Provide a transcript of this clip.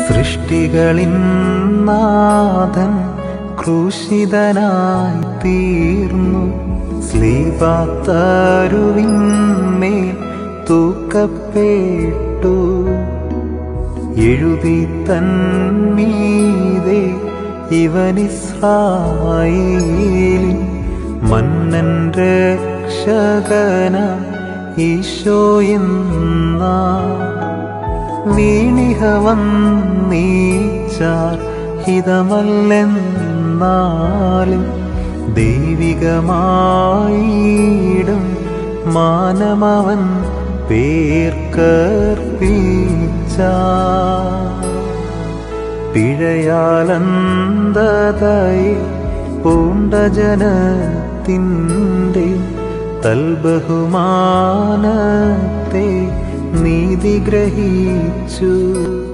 സൃഷ്ടികളിൻ നാഥൻ ക്രൂശിതനായി തീർന്നു സ്ലീപാത്തരുവിന്മേൽ തൂക്കപ്പെട്ടു എഴുതി തന്മീതെ ഇവനിസ്രായേലിൻ മന്നൻ രക്ഷകന ഈശോ എന്ന വീണിഹ വന്നീച്ചാർ ഹിതമല്ലെന്നാലും ദൈവികമായിടും മാനമവൻ പേർക്കർപ്പിച്ച പിഴയാലന്തതായി പൂണ്ട ജനത്തിൻ്റെ തൽബഹുമാനത്തെ നീതി ഗ്രഹിച്ചു